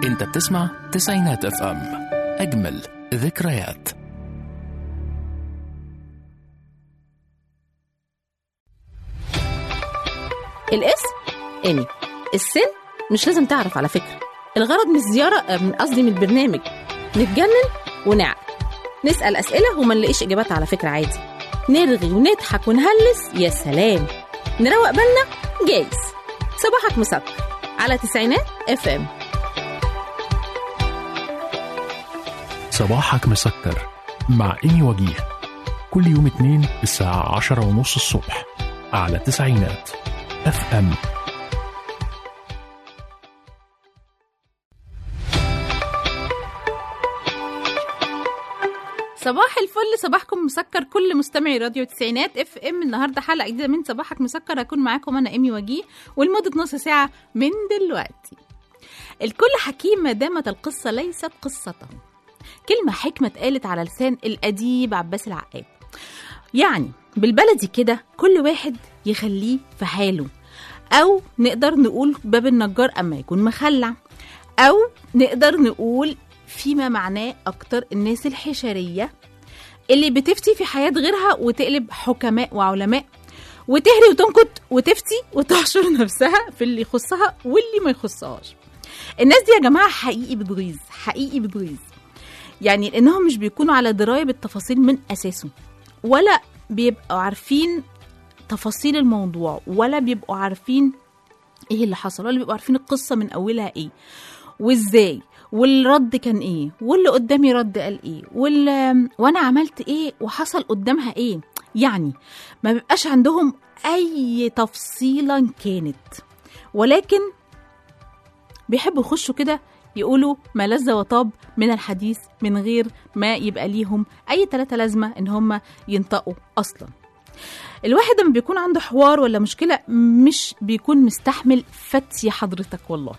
انت بتسمع تسعينات اف ام اجمل ذكريات الاسم إيمي السن مش لازم تعرف على فكرة الغرض من الزيارة آه، من قصدي من البرنامج نتجنن ونعقل نسأل أسئلة وما نلاقيش إجابات على فكرة عادي نرغي ونضحك ونهلس يا سلام نروق بالنا جايز صباحك مسكر على تسعينات اف ام صباحك مسكر مع إيمي وجيه كل يوم اثنين الساعة عشرة ونص الصبح على تسعينات اف ام صباح الفل صباحكم مسكر كل مستمعي راديو تسعينات اف ام النهارده حلقه جديده من صباحك مسكر هكون معاكم انا ايمي وجيه ولمده نص ساعه من دلوقتي الكل حكيم ما دامت القصه ليست قصته كلمه حكمه اتقالت على لسان الاديب عباس العقاد يعني بالبلدي كده كل واحد يخليه في حاله او نقدر نقول باب النجار اما يكون مخلع او نقدر نقول فيما معناه اكتر الناس الحشريه اللي بتفتي في حياه غيرها وتقلب حكماء وعلماء وتهري وتنكت وتفتي وتحشر نفسها في اللي يخصها واللي ما يخصهاش الناس دي يا جماعه حقيقي بتغيظ حقيقي بتغيظ يعني لانهم مش بيكونوا على درايه بالتفاصيل من اساسه ولا بيبقوا عارفين تفاصيل الموضوع ولا بيبقوا عارفين ايه اللي حصل ولا بيبقوا عارفين القصه من اولها ايه وازاي والرد كان ايه واللي قدامي رد قال ايه وال... وانا عملت ايه وحصل قدامها ايه يعني ما بيبقاش عندهم اي تفصيلا كانت ولكن بيحبوا يخشوا كده يقولوا ما لذ وطاب من الحديث من غير ما يبقى ليهم اي تلاتة لازمه ان هم ينطقوا اصلا الواحد لما بيكون عنده حوار ولا مشكله مش بيكون مستحمل فتي حضرتك والله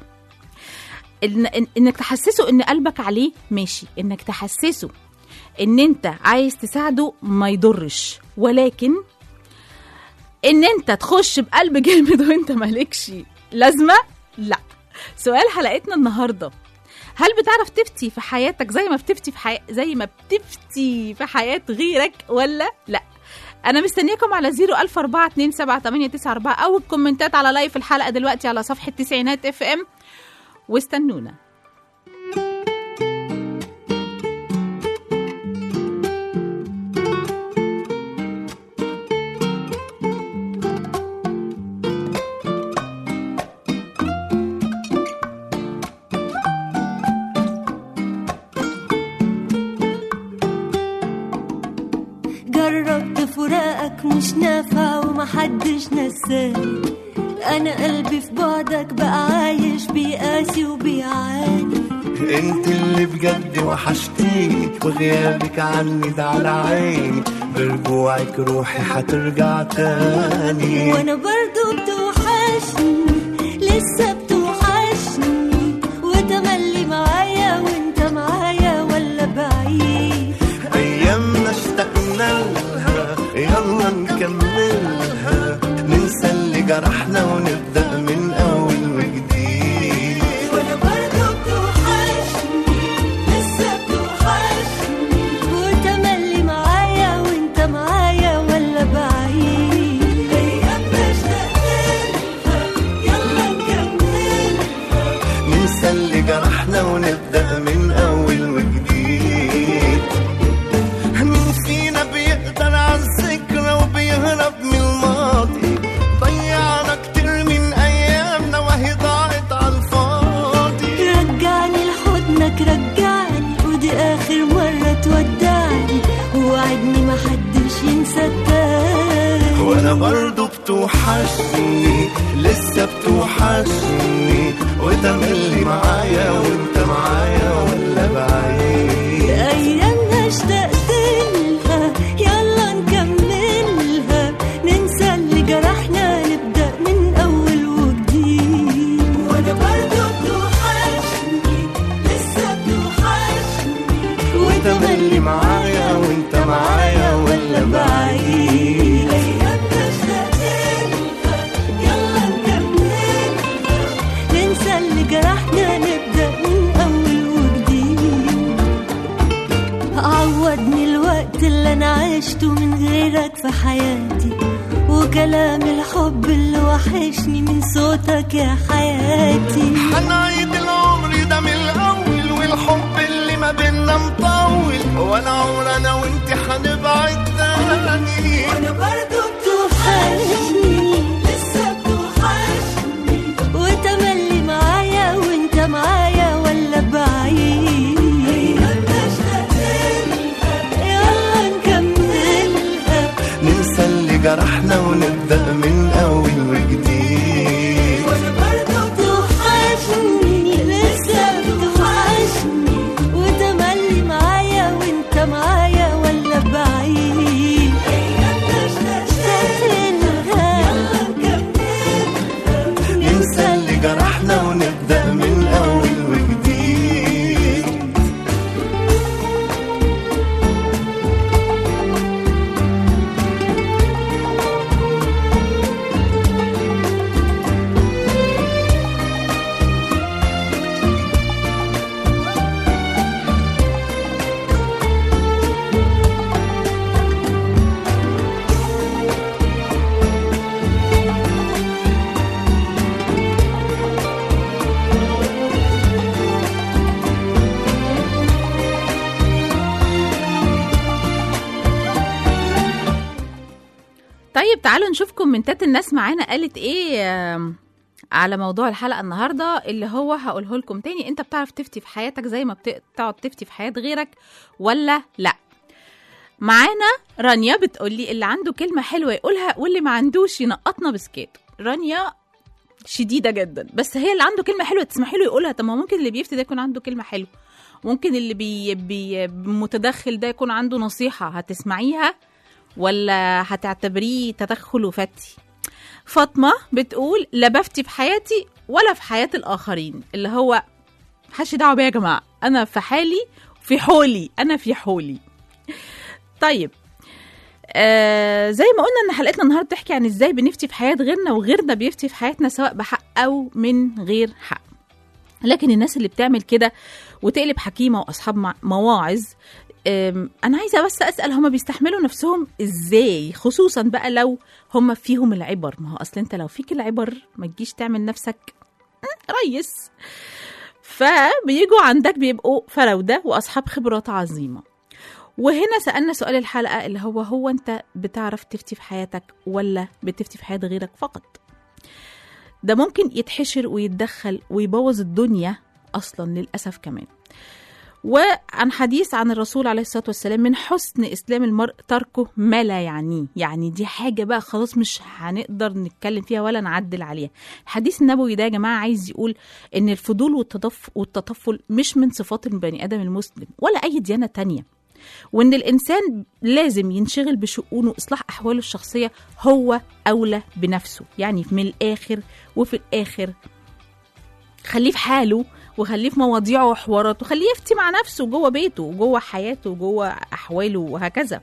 إن إن انك تحسسه ان قلبك عليه ماشي انك تحسسه ان انت عايز تساعده ما يضرش ولكن ان انت تخش بقلب جامد وانت مالكش لازمه لا سؤال حلقتنا النهارده هل بتعرف تفتي في حياتك زي ما بتفتي في حي... زي ما بتفتي في حياة غيرك ولا لا انا مستنياكم على 004278994 او الكومنتات على لايف الحلقه دلوقتي على صفحه تسعينات اف ام واستنونا جربت فراقك مش نافع ومحدش نساني انا قلبي في بعدك بقى عايش بيقاسي وبيعاني انت اللي بجد وحشتيني وغيابك عني ده على عيني برجوعك روحي حترجع تاني وانا برضو بتوحشني لسه بتوحشني وتملي معايا وانت معايا ولا بعيد ايامنا اشتقنا لها يلا نكملها ننسى اللي جرحنا ونبدا من اول وجديد وانا برضو بتوحشني لسه بتوحشني وتملي معايا وانت معايا ولا بعيد ايام اشتقنا يلا نكملها ننسى اللي جرحنا ونبدا من اول وجديد مين فينا بيقدر على الذكرى وبيهرب من الماضي ضيعنا كتير من ايامنا وهي ضاعت على الفاضي رجعني لحضنك رجعني ودي اخر مرة تودعني ووعدني محدش ينسى التاني وانا برضو بتوحشني لسه بتوحشني وتملي معايا وانت معايا ولا بعيد ايامنا اشتقت لها يلا نكملها ننسى اللي جرحنا نبدا من اول وجديد وانا برضو بتوحشني لسه بتوحشني وتملي معايا وانت معايا ولا بعيد ايامنا اشتقت لها يلا نكملها ننسى اللي جرحنا نبدا من عشته من غيرك في حياتي وكلام الحب اللي وحشني من صوتك يا حياتي هنعيد العمر ده من الاول والحب اللي ما بينا مطول ولا عمر انا وانت هنبعد تاني وانا برضو بتوحشني لسه بتوحشني وتملي معايا وانت معايا ولا بعيد يلا نكملها ننسى اللي جرحنا ونبدا من اول وجديد وانا برضو بتوحشني لسه بتوحشني وتملي معايا وانت معايا ولا بعيد اشتقتلها يلا نكملها ننسى اللي جرحنا ونبدا من اول وجديد طيب تعالوا نشوف كومنتات الناس معانا قالت ايه آم، على موضوع الحلقه النهارده اللي هو هقوله لكم تاني انت بتعرف تفتي في حياتك زي ما بتقعد تفتي في حياه غيرك ولا لا معانا رانيا بتقول لي اللي عنده كلمه حلوه يقولها واللي ما عندوش ينقطنا بسكاته رانيا شديده جدا بس هي اللي عنده كلمه حلوه تسمحي له يقولها طب ما ممكن اللي بيفتي ده يكون عنده كلمه حلوه ممكن اللي بي بي متدخل ده يكون عنده نصيحه هتسمعيها ولا هتعتبريه تدخل وفتي فاطمه بتقول لا بفتي في حياتي ولا في حياه الاخرين اللي هو محدش دعوه بيا يا جماعه انا في حالي في حولي انا في حولي طيب آه زي ما قلنا ان حلقتنا النهارده بتحكي عن ازاي بنفتي في حياه غيرنا وغيرنا بيفتي في حياتنا سواء بحق او من غير حق لكن الناس اللي بتعمل كده وتقلب حكيمه واصحاب مع- مواعظ أم، انا عايزه بس اسال هما بيستحملوا نفسهم ازاي خصوصا بقى لو هما فيهم العبر ما هو اصل انت لو فيك العبر ما تجيش تعمل نفسك م، ريس فبيجوا عندك بيبقوا فراوده واصحاب خبرات عظيمه وهنا سالنا سؤال الحلقه اللي هو هو انت بتعرف تفتي في حياتك ولا بتفتي في حياه غيرك فقط ده ممكن يتحشر ويتدخل ويبوظ الدنيا اصلا للاسف كمان وعن حديث عن الرسول عليه الصلاه والسلام من حسن اسلام المرء تركه ما لا يعنيه يعني دي حاجه بقى خلاص مش هنقدر نتكلم فيها ولا نعدل عليها الحديث النبوي ده يا جماعه عايز يقول ان الفضول والتطف والتطفل مش من صفات البني ادم المسلم ولا اي ديانه تانية وان الانسان لازم ينشغل بشؤونه واصلاح احواله الشخصيه هو اولى بنفسه يعني من الاخر وفي الاخر خليه في حاله وخليه في مواضيعه وحواراته خليه يفتي مع نفسه جوه بيته وجوه حياته وجوه احواله وهكذا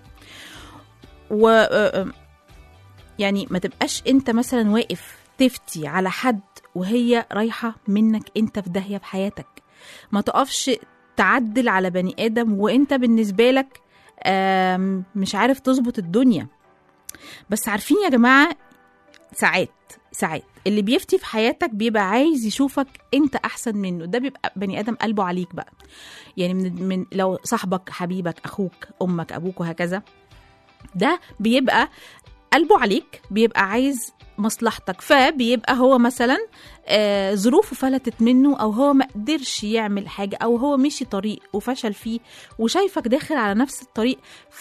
و آه، يعني ما تبقاش انت مثلا واقف تفتي على حد وهي رايحه منك انت في داهيه في حياتك ما تقفش تعدل على بني ادم وانت بالنسبه لك آم، مش عارف تظبط الدنيا بس عارفين يا جماعه ساعات ساعات اللي بيفتي في حياتك بيبقى عايز يشوفك انت احسن منه ده بيبقى بني ادم قلبه عليك بقى يعني من, من لو صاحبك حبيبك اخوك امك ابوك وهكذا ده بيبقى قلبه عليك بيبقى عايز مصلحتك فبيبقى هو مثلا آه ظروفه فلتت منه او هو ما قدرش يعمل حاجه او هو مشي طريق وفشل فيه وشايفك داخل على نفس الطريق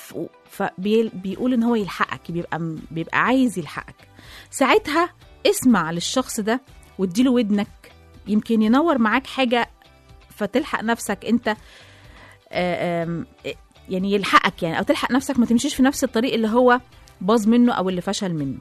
فبيقول ان هو يلحقك بيبقى بيبقى عايز يلحقك ساعتها اسمع للشخص ده واديله ودنك يمكن ينور معاك حاجه فتلحق نفسك انت آه، آم، يعني يلحقك يعني او تلحق نفسك ما تمشيش في نفس الطريق اللي هو باظ منه او اللي فشل منه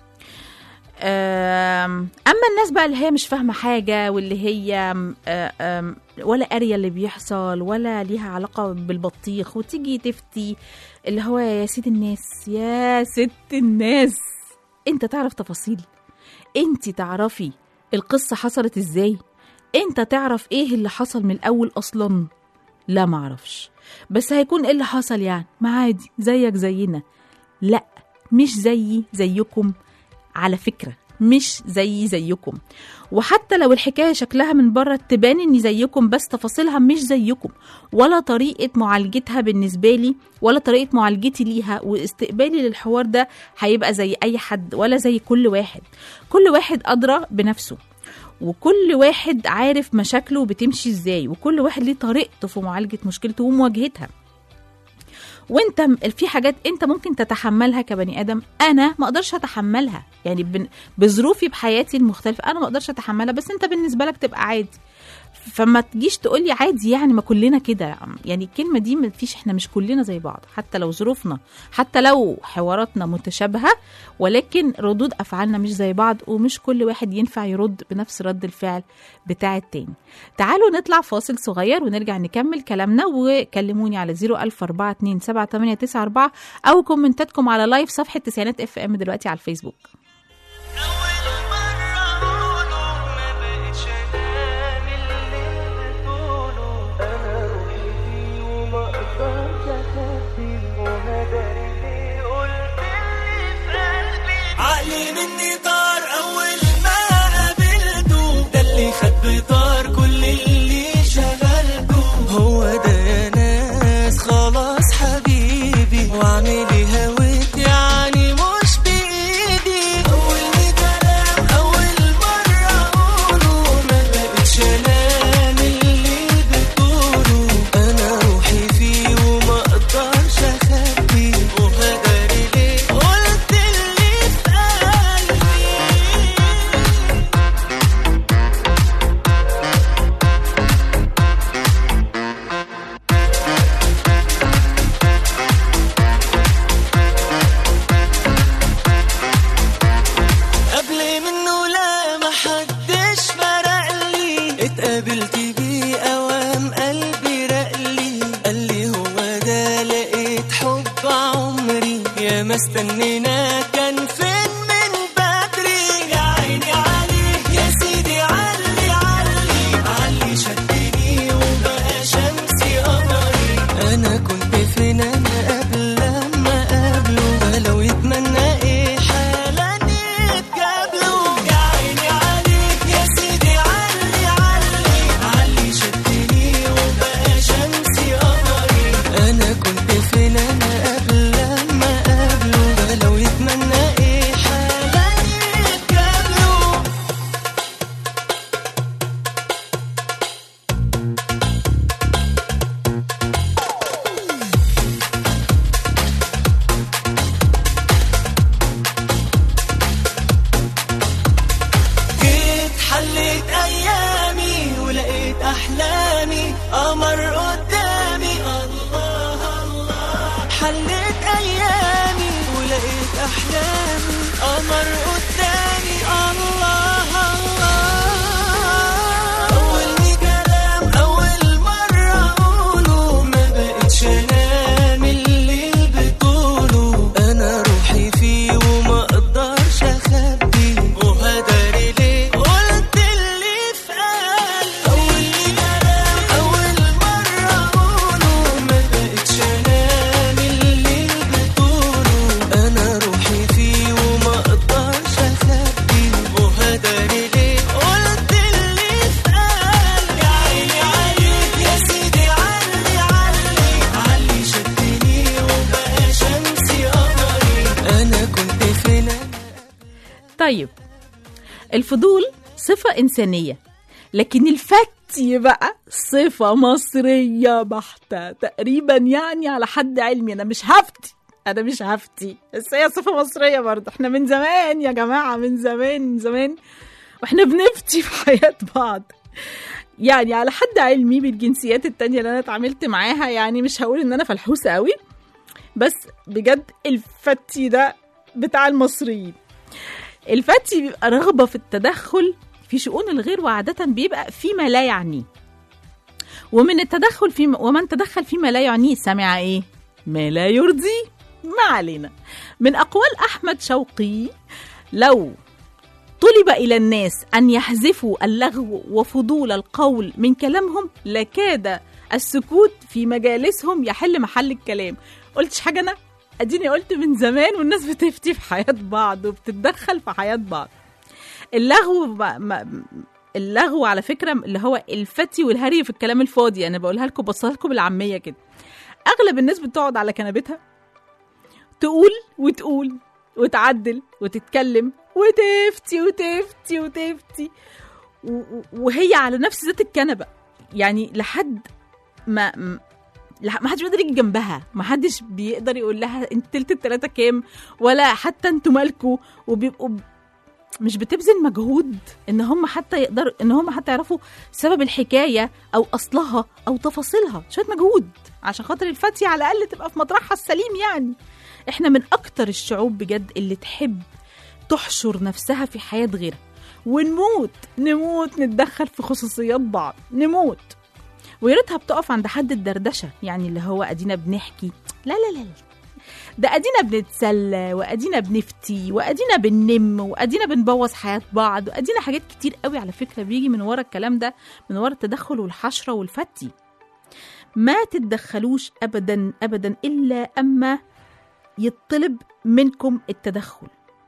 آم، اما الناس بقى اللي هي مش فاهمه حاجه واللي هي آم، آم، ولا قاريه اللي بيحصل ولا ليها علاقه بالبطيخ وتيجي تفتي اللي هو يا سيد الناس يا ست الناس انت تعرف تفاصيل انت تعرفي القصه حصلت ازاي انت تعرف ايه اللي حصل من الاول اصلا لا معرفش بس هيكون ايه اللي حصل يعني ما عادي زيك زينا لا مش زيي زيكم على فكرة مش زيي زيكم وحتى لو الحكاية شكلها من بره تبان اني زيكم بس تفاصيلها مش زيكم ولا طريقة معالجتها بالنسبة لي ولا طريقة معالجتي ليها واستقبالي للحوار ده هيبقى زي اي حد ولا زي كل واحد كل واحد ادرى بنفسه وكل واحد عارف مشاكله بتمشي ازاي وكل واحد ليه طريقته في معالجة مشكلته ومواجهتها وانت م- في حاجات انت ممكن تتحملها كبني ادم انا ما اقدرش اتحملها يعني بن- بظروفي بحياتي المختلفه انا ما اقدرش اتحملها بس انت بالنسبه لك تبقى عادي فما تجيش تقول لي عادي يعني ما كلنا كده يعني الكلمه دي ما فيش احنا مش كلنا زي بعض حتى لو ظروفنا حتى لو حواراتنا متشابهه ولكن ردود افعالنا مش زي بعض ومش كل واحد ينفع يرد بنفس رد الفعل بتاع التاني تعالوا نطلع فاصل صغير ونرجع نكمل كلامنا وكلموني على 004278994 او كومنتاتكم على لايف صفحه تسعينات اف ام دلوقتي على الفيسبوك أول مرة أقوله ما بقتش أنام اللي بتقوله أنا روحي فيه وما أقدرش أخبيه وهداري ليه قلت اللي في قلبي عقلي مني طار أول ما قابلته ده اللي خد بطار كل اللي شغلته هو ده يا ناس خلاص حبيبي واعملي هويت يعني مش بإيدي أول كلام أول مرة أقوله ما بقتش أنام اللي بتقوله أنا روحي فيه وما أقدرش أخبيه وهداري ليه قلت اللي في قلبي قبل منه لا ما حدش فرق لي اتقابلت بيه اوام قلبي رقلي قال لي هو ده لقيت حب عمري يا ما استنينا كان فين من بدري يا عيني عليك يا سيدي علي علي علي شدني وبقى شمسي قمري انا كنت فين انا قبل لما قابله ولو يتمنى ايه حالا يتقابلوا يا عيني عليك يا سيدي علي علي علي شدني وبقى شمسي قمري انا كنت فين انا قبل لما قابله ولو يتمنى ايه حالا يتقابلوا جيت حليت ايامي ولقيت احلامي قمر قدامي الله الله حليت ايامي ولقيت احلامي قمر قدامي الله الله اول كلام اول مره اقوله ما بقتش انام اللي بتقوله انا روحي فيه وما اقدرش اخبيه وهداري ليه قلت اللي في قلبي اول كلام اول مره اقوله ما بقتش انام اللي بتقوله انا روحي فيه وما اقدرش اخبيه وهداري ليه قلت اللي في قلبي يا عيني عليك يا سيدي علي علي علي شدني وبقى شمسي قمري انا كنت فين أنا طيب الفضول صفة إنسانية لكن الفتي بقى صفة مصرية بحتة تقريبا يعني على حد علمي أنا مش هفتي أنا مش هفتي بس هي صفة مصرية برضه احنا من زمان يا جماعة من زمان من زمان واحنا بنفتي في حياة بعض يعني على حد علمي بالجنسيات التانية اللي أنا اتعاملت معاها يعني مش هقول إن أنا فلحوسة قوي بس بجد الفتي ده بتاع المصريين الفتي بيبقى رغبة في التدخل في شؤون الغير وعادة بيبقى فيما لا يعنيه ومن التدخل في ومن تدخل فيما لا يعنيه سمع ايه ما لا يرضيه ما علينا من أقوال أحمد شوقي لو طلب إلى الناس أن يحذفوا اللغو وفضول القول من كلامهم لكاد السكوت في مجالسهم يحل محل الكلام قلتش حاجه انا اديني قلت من زمان والناس بتفتي في حياه بعض وبتتدخل في حياه بعض اللغو ب... ما... اللغو على فكره اللي هو الفتي والهري في الكلام الفاضي انا بقولها لكم بصها لكم بالعاميه كده اغلب الناس بتقعد على كنبتها تقول وتقول وتعدل وتتكلم وتفتي وتفتي وتفتي و- و- وهي على نفس ذات الكنبه يعني لحد ما م- لح- ما حدش بيقدر يجي جنبها ما حدش بيقدر يقول لها انت تلت التلاته كام ولا حتى انتوا مالكوا وبيبقوا ب- مش بتبذل مجهود ان هم حتى يقدروا ان هم حتى يعرفوا سبب الحكايه او اصلها او تفاصيلها شويه مجهود عشان خاطر الفتيه على الاقل تبقى في مطرحها السليم يعني احنا من اكتر الشعوب بجد اللي تحب تحشر نفسها في حياه غيرها ونموت نموت نتدخل في خصوصيات بعض نموت ويا ريتها بتقف عند حد الدردشه يعني اللي هو ادينا بنحكي لا لا لا لا. ده ادينا بنتسلى وادينا بنفتي وادينا بننم وادينا بنبوظ حياه بعض وادينا حاجات كتير قوي على فكره بيجي من ورا الكلام ده من ورا التدخل والحشره والفتي ما تتدخلوش ابدا ابدا الا اما يطلب منكم التدخل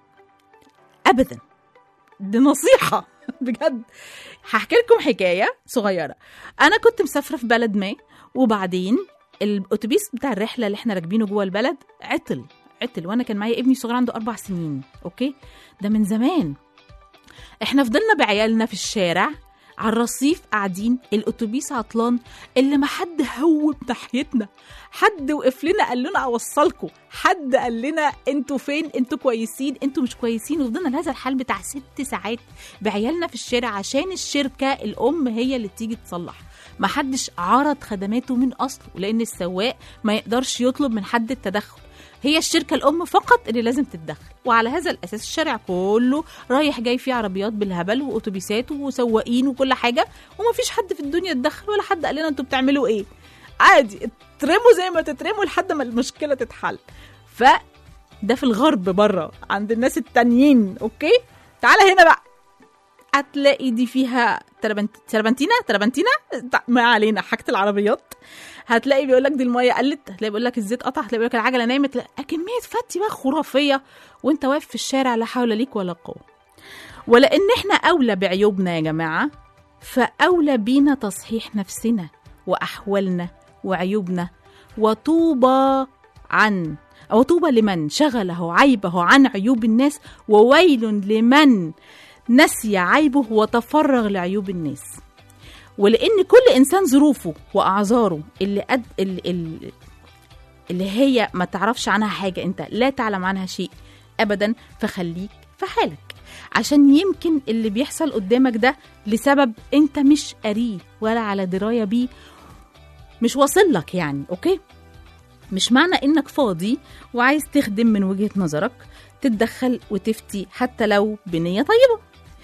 ابدا دي نصيحه بجد هحكي لكم حكايه صغيره انا كنت مسافره في بلد ما وبعدين الاتوبيس بتاع الرحله اللي احنا راكبينه جوه البلد عطل عطل وانا كان معايا ابني صغير عنده اربع سنين اوكي ده من زمان احنا فضلنا بعيالنا في الشارع على الرصيف قاعدين الاتوبيس عطلان اللي ما حد هوب ناحيتنا حد وقف لنا قال لنا اوصلكم حد قال لنا انتوا فين انتوا كويسين انتوا مش كويسين وفضلنا لهذا الحال بتاع ست ساعات بعيالنا في الشارع عشان الشركه الام هي اللي تيجي تصلح ما حدش عرض خدماته من اصله لان السواق ما يقدرش يطلب من حد التدخل هي الشركة الأم فقط اللي لازم تتدخل وعلى هذا الأساس الشارع كله رايح جاي فيه عربيات بالهبل وأتوبيسات وسواقين وكل حاجة ومفيش حد في الدنيا اتدخل ولا حد قال لنا انتوا بتعملوا ايه عادي اترموا زي ما تترموا لحد ما المشكلة تتحل ف ده في الغرب بره عند الناس التانيين اوكي تعالى هنا بقى هتلاقي دي فيها تربنت... تربنتينا تربنتينا ما علينا حاجه العربيات هتلاقي بيقول لك دي الميه قلت هتلاقي بيقول لك الزيت قطع هتلاقي بيقول لك العجله نامت لا كميه فتي بقى خرافيه وانت واقف في الشارع لا حول ليك ولا قوه ولان احنا اولى بعيوبنا يا جماعه فاولى بينا تصحيح نفسنا واحوالنا وعيوبنا وطوبى عن أو طوبى لمن شغله عيبه عن عيوب الناس وويل لمن نسي عيبه وتفرغ لعيوب الناس ولان كل انسان ظروفه واعذاره اللي قد اللي, اللي, اللي هي ما تعرفش عنها حاجه انت لا تعلم عنها شيء ابدا فخليك في حالك عشان يمكن اللي بيحصل قدامك ده لسبب انت مش قاريه ولا على درايه بيه مش واصل لك يعني اوكي مش معنى انك فاضي وعايز تخدم من وجهه نظرك تتدخل وتفتي حتى لو بنيه طيبه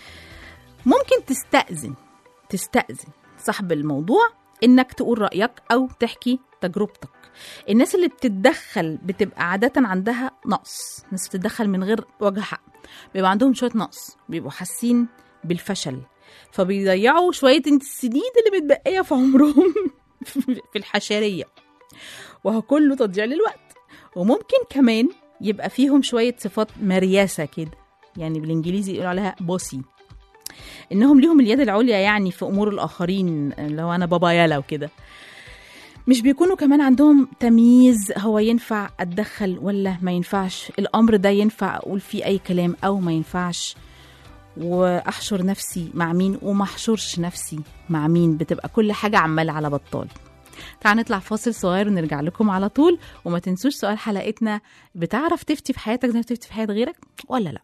ممكن تستأذن تستأذن صاحب الموضوع انك تقول رأيك او تحكي تجربتك الناس اللي بتتدخل بتبقى عادة عندها نقص ناس بتتدخل من غير وجه حق بيبقى عندهم شوية نقص بيبقوا حاسين بالفشل فبيضيعوا شوية السنين اللي متبقية في عمرهم في الحشرية وهو كله تضييع للوقت وممكن كمان يبقى فيهم شوية صفات مرياسة كده يعني بالانجليزي يقولوا عليها بوسي انهم ليهم اليد العليا يعني في امور الاخرين لو انا بابا يالا وكده مش بيكونوا كمان عندهم تمييز هو ينفع اتدخل ولا ما ينفعش الامر ده ينفع اقول فيه اي كلام او ما ينفعش واحشر نفسي مع مين وما احشرش نفسي مع مين بتبقى كل حاجه عماله على بطال تعال نطلع فاصل صغير ونرجع لكم على طول وما تنسوش سؤال حلقتنا بتعرف تفتي في حياتك زي ما تفتي في حياه غيرك ولا لا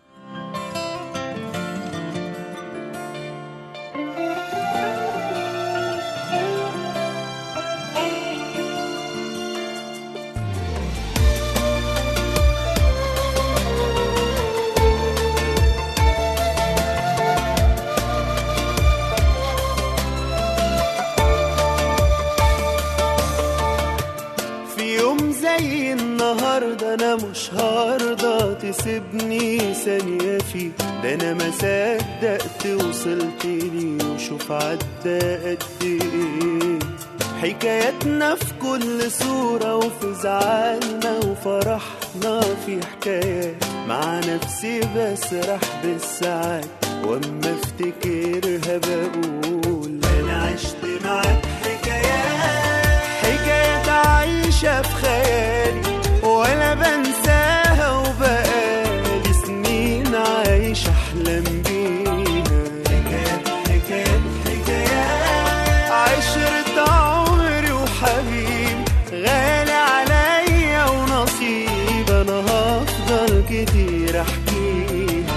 في يوم زي النهاردة أنا مش هرضى تسيبني ثانية فيه ده أنا ما صدقت وصلت لي وشوف عدى قد إيه حكاياتنا في كل صورة وفي زعلنا وفرحنا في حكايات مع نفسي بسرح بالساعات واما افتكرها بقول انا عشت معاك حكايات حكايات عايشة في خيالي ولا بنساها وبقالي سنين عايش احلم بيها حكايات حكايات حكايات عشرة عمري وحبيب غالي عليا ونصيب انا هفضل كتير احكيها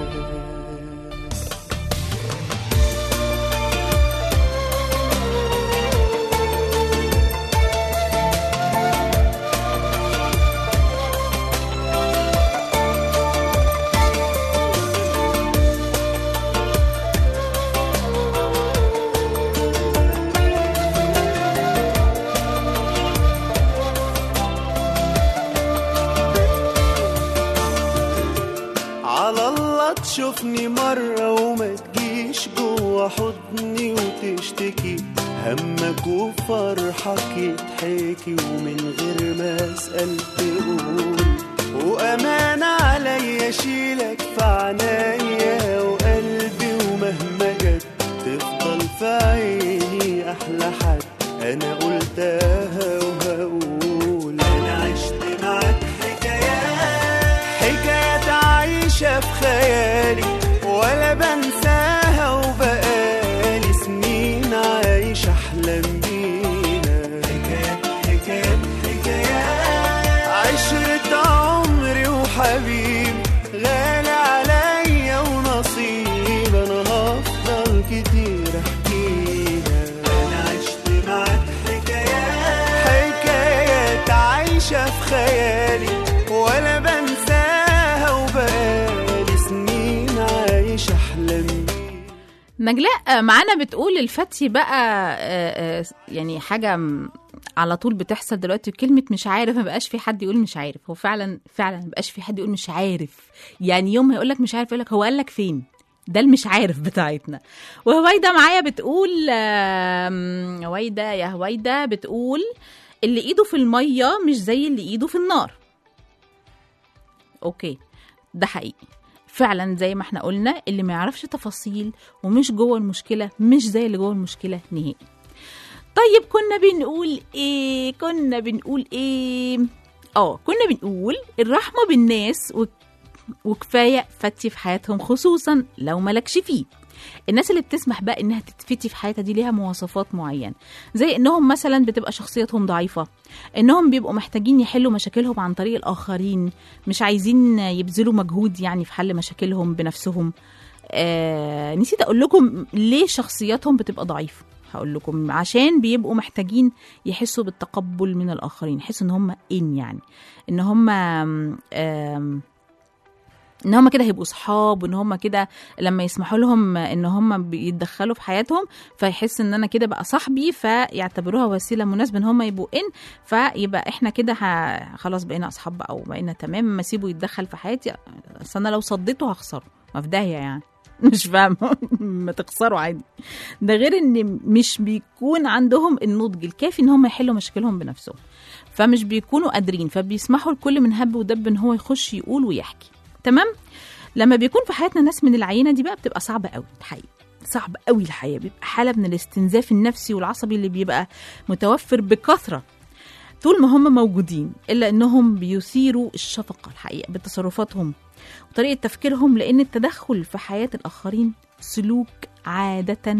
على الله تشوفني مرة وما تجيش جوا حضني وتشتكي همك وفرحك يتحكي ومن غير ما اسأل تقول وأمان عليا اشيلك في عنايا وقلبي ومهما جت تفضل في عيني أحلى حد أنا قلتها وهقول أنا عشت معاك حكايات حكايات عايشة في خيالي ولا بنساها وبقالي سنين عايش أحلم بيها حكايات حكايات حكايات عشرة عمري وحبيب غالي عليا ونصيب أنا هفضل كتير أحكيها أنا عشت معاك حكايات حكايات عايشة في خيالي ولا بنساها وبقالي سنين عايش أحلم بيها نجلاء معانا بتقول الفتي بقى آه، آه، يعني حاجة م- على طول بتحصل دلوقتي كلمة مش عارف ما بقاش في حد يقول مش عارف هو فعلا فعلا ما بقاش في حد يقول مش عارف يعني يوم هيقول لك مش عارف يقول لك هو قال لك فين ده المش عارف بتاعتنا وهويدا معايا بتقول آم، هويدا يا هويدا بتقول اللي ايده في المية مش زي اللي ايده في النار اوكي ده حقيقي فعلا زي ما احنا قلنا اللي ما يعرفش تفاصيل ومش جوه المشكله مش زي اللي جوه المشكله نهائي طيب كنا بنقول ايه كنا بنقول ايه اه كنا بنقول الرحمه بالناس و... وكفايه فتي في حياتهم خصوصا لو مالكش فيه الناس اللي بتسمح بقى انها تتفتي في حياتها دي ليها مواصفات معينه زي انهم مثلا بتبقى شخصيتهم ضعيفه انهم بيبقوا محتاجين يحلوا مشاكلهم عن طريق الاخرين مش عايزين يبذلوا مجهود يعني في حل مشاكلهم بنفسهم آه نسيت اقول لكم ليه شخصياتهم بتبقى ضعيفه هقول لكم عشان بيبقوا محتاجين يحسوا بالتقبل من الاخرين يحسوا ان هم ان يعني ان هم آم، آم، ان هم كده هيبقوا صحاب وان هم كده لما يسمحوا لهم ان هم بيتدخلوا في حياتهم فيحس ان انا كده بقى صاحبي فيعتبروها وسيله مناسبه ان هم يبقوا ان فيبقى احنا كده ه- خلاص بقينا اصحاب بقى او بقينا تمام ما اسيبه يتدخل في حياتي اصل انا لو صديته هخسره ما في داهيه يعني مش فاهمه ما تخسروا عادي ده غير ان مش بيكون عندهم النضج الكافي ان هم يحلوا مشاكلهم بنفسهم فمش بيكونوا قادرين فبيسمحوا لكل من هب ودب ان هو يخش يقول ويحكي تمام لما بيكون في حياتنا ناس من العينه دي بقى بتبقى صعبه قوي الحقيقه صعب قوي الحقيقه بيبقى حاله من الاستنزاف النفسي والعصبي اللي بيبقى متوفر بكثره طول ما هم موجودين الا انهم بيثيروا الشفقه الحقيقه بتصرفاتهم وطريقه تفكيرهم لان التدخل في حياه الاخرين سلوك عاده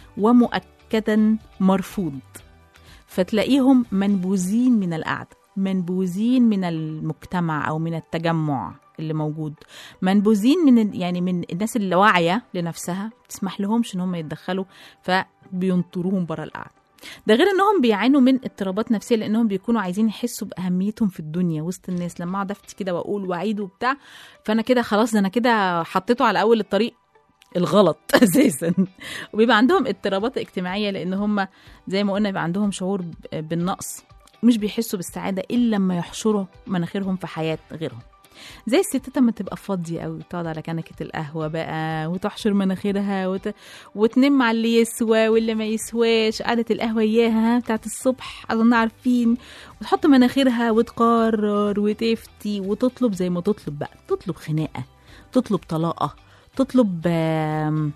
ومؤكدا مرفوض فتلاقيهم منبوذين من القعده منبوذين من المجتمع او من التجمع اللي موجود منبوذين من ال- يعني من الناس اللي واعيه لنفسها تسمح لهمش ان هم يتدخلوا فبينطروهم بره القعده ده غير انهم بيعانوا من اضطرابات نفسيه لانهم بيكونوا عايزين يحسوا باهميتهم في الدنيا وسط الناس لما اقعد افتي كده واقول واعيد وبتاع فانا كده خلاص ده انا كده حطيته على اول الطريق الغلط اساسا وبيبقى عندهم اضطرابات اجتماعيه لان هم زي ما قلنا بيبقى عندهم شعور ب- بالنقص مش بيحسوا بالسعاده الا لما يحشروا مناخيرهم في حياه غيرهم زي الستات لما تبقى فاضيه قوي تقعد على كنكه القهوه بقى وتحشر مناخيرها وت... وتنم على اللي يسوى واللي ما يسواش قعده القهوه اياها بتاعت الصبح اظن عارفين وتحط مناخيرها وتقرر وتفتي وتطلب زي ما تطلب بقى تطلب خناقه تطلب طلاقه تطلب آم،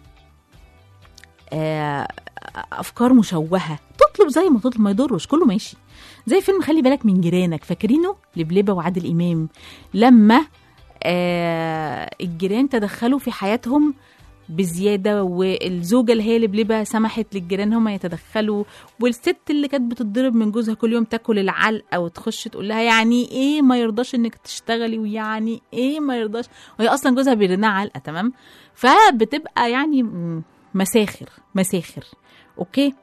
آه، افكار مشوهه تطلب زي ما تطلب ما يضرش كله ماشي زي فيلم خلي بالك من جيرانك فاكرينه لبلبه وعادل امام لما آه الجيران تدخلوا في حياتهم بزياده والزوجه اللي هي لبلبه سمحت للجيران هم يتدخلوا والست اللي كانت بتتضرب من جوزها كل يوم تاكل العلقه وتخش تقول لها يعني ايه ما يرضاش انك تشتغلي ويعني ايه ما يرضاش وهي اصلا جوزها بيرنها علقه تمام فبتبقى يعني م- مساخر مساخر اوكي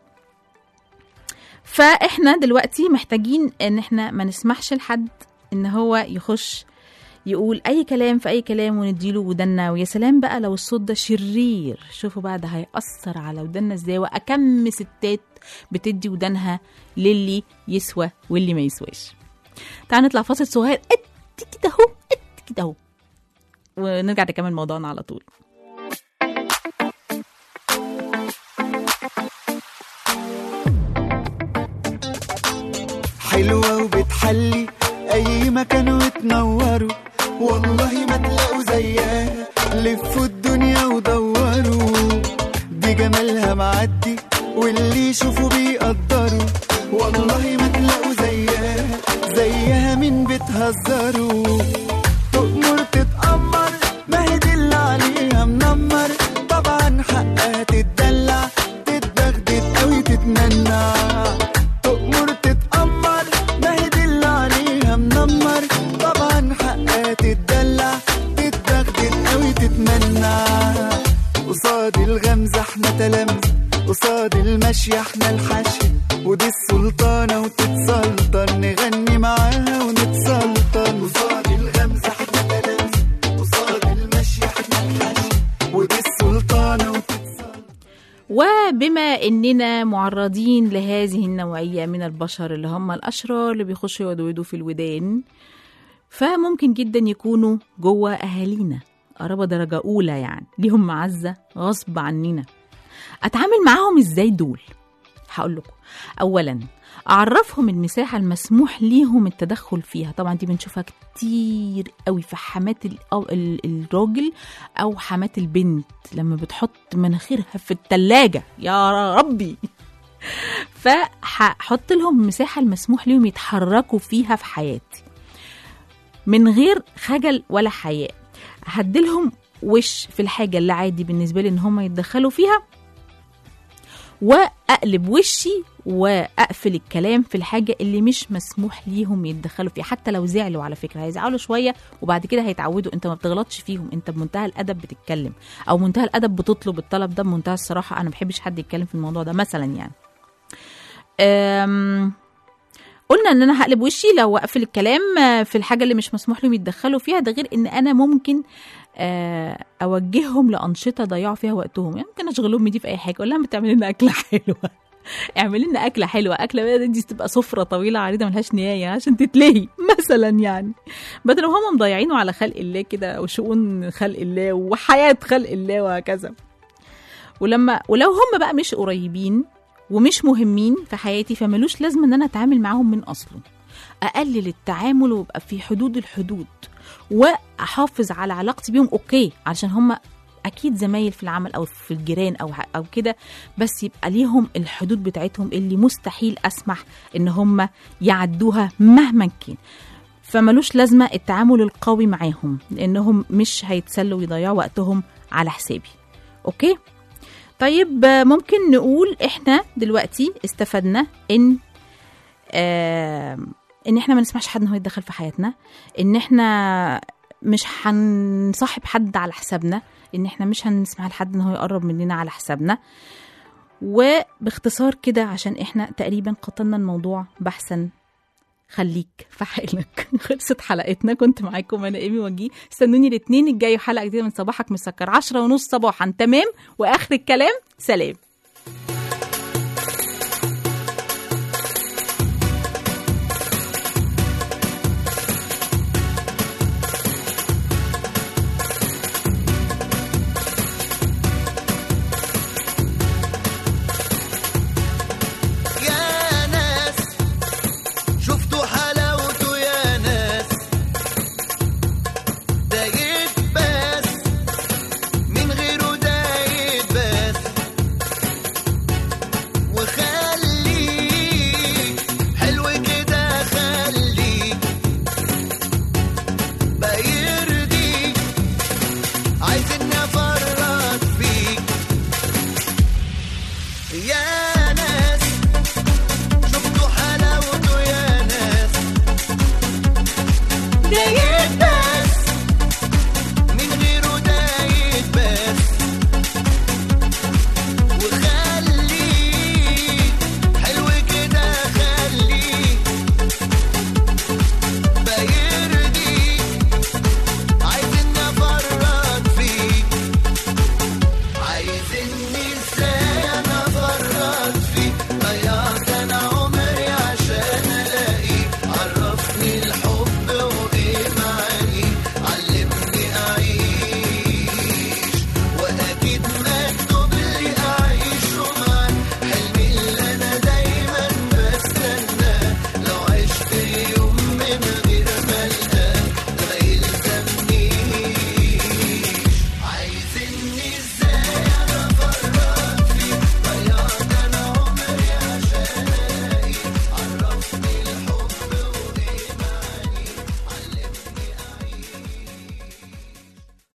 فاحنا دلوقتي محتاجين ان احنا ما نسمحش لحد ان هو يخش يقول اي كلام في اي كلام ونديله ودنا ويا سلام بقى لو الصوت ده شرير شوفوا بقى ده هيأثر على ودنا ازاي واكم ستات بتدي ودانها للي يسوى واللي ما يسواش تعال نطلع فاصل صغير قد كده اهو قد كده اهو ونرجع نكمل موضوعنا على طول حلوة وبتحلي أي مكان وتنوروا والله ما تلاقوا زيها لفوا الدنيا ودوروا دي جمالها معدي واللي يشوفوا بيقدروا والله ما تلاقوا زيها زيها مين بتهزروا تؤمر تتأمر ما هي دي اللي عليها منمر طبعا حقها تتدلع تتبغدد قوي تتمنع تؤمر تتأمر ما هي دي اللي عليها منمر طبعا حقها تتدلع تتبغدد قوي تتمنع قصاد الغمزة احنا تلامذة قصاد المشي احنا الحشي ودي السلطانة وتتسلطن نغني معاها ونتسلطن قصاد الغمزة احنا تلامذة قصاد المشي احنا الحشي ودي السلطانة وتتسلطن وبما اننا معرضين لهذه النوعيه من البشر اللي هم الاشرار اللي بيخشوا يودودوا في الودان فممكن جدا يكونوا جوه اهالينا قرابه درجه اولى يعني ليهم معزه غصب عننا اتعامل معاهم ازاي دول هقول لكم اولا اعرفهم المساحه المسموح ليهم التدخل فيها طبعا دي بنشوفها كتير قوي في حمات ال- أو ال- الراجل او حمات البنت لما بتحط مناخيرها في التلاجة يا ربي فهحط لهم مساحه المسموح ليهم يتحركوا فيها في حياتي من غير خجل ولا حياء هديلهم وش في الحاجه اللي عادي بالنسبه لي ان هم يتدخلوا فيها واقلب وشي واقفل الكلام في الحاجه اللي مش مسموح ليهم يتدخلوا فيها حتى لو زعلوا على فكره هيزعلوا شويه وبعد كده هيتعودوا انت ما بتغلطش فيهم انت بمنتهى الادب بتتكلم او منتهى الادب بتطلب الطلب ده بمنتهى الصراحه انا ما بحبش حد يتكلم في الموضوع ده مثلا يعني أم قلنا ان انا هقلب وشي لو اقفل الكلام آه، في الحاجه اللي مش مسموح لهم يتدخلوا فيها ده غير ان انا ممكن آه، اوجههم لانشطه ضيعوا فيها وقتهم يعني ممكن اشغل امي دي في اي حاجه اقول لها ما تعملي لنا اكله حلوه اعملي لنا اكله حلوه اكله بقى دي تبقى سفره طويله عريضه ملهاش نهايه عشان تتلهي مثلا يعني بدل ما هم مضيعينه على خلق الله كده وشؤون خلق الله وحياه خلق الله وهكذا ولما ولو هم بقى مش قريبين ومش مهمين في حياتي فملوش لازمه ان انا اتعامل معاهم من اصله اقلل التعامل وابقى في حدود الحدود واحافظ على علاقتي بيهم اوكي علشان هم اكيد زمايل في العمل او في الجيران او او كده بس يبقى ليهم الحدود بتاعتهم اللي مستحيل اسمح ان هم يعدوها مهما كان فملوش لازمه التعامل القوي معاهم لانهم مش هيتسلوا ويضيعوا وقتهم على حسابي اوكي طيب آه، ممكن نقول احنا دلوقتي استفدنا ان آه ان احنا ما نسمحش حد ان هو يتدخل في حياتنا ان احنا مش هنصاحب حد على حسابنا ان احنا مش هنسمح لحد ان هو يقرب مننا على حسابنا وباختصار كده عشان احنا تقريبا قتلنا الموضوع بحثا خليك في حالك خلصت حلقتنا كنت معاكم انا ايمي وجيه استنوني الاثنين الجاي حلقه جديده من صباحك مسكر عشرة ونص صباحا تمام واخر الكلام سلام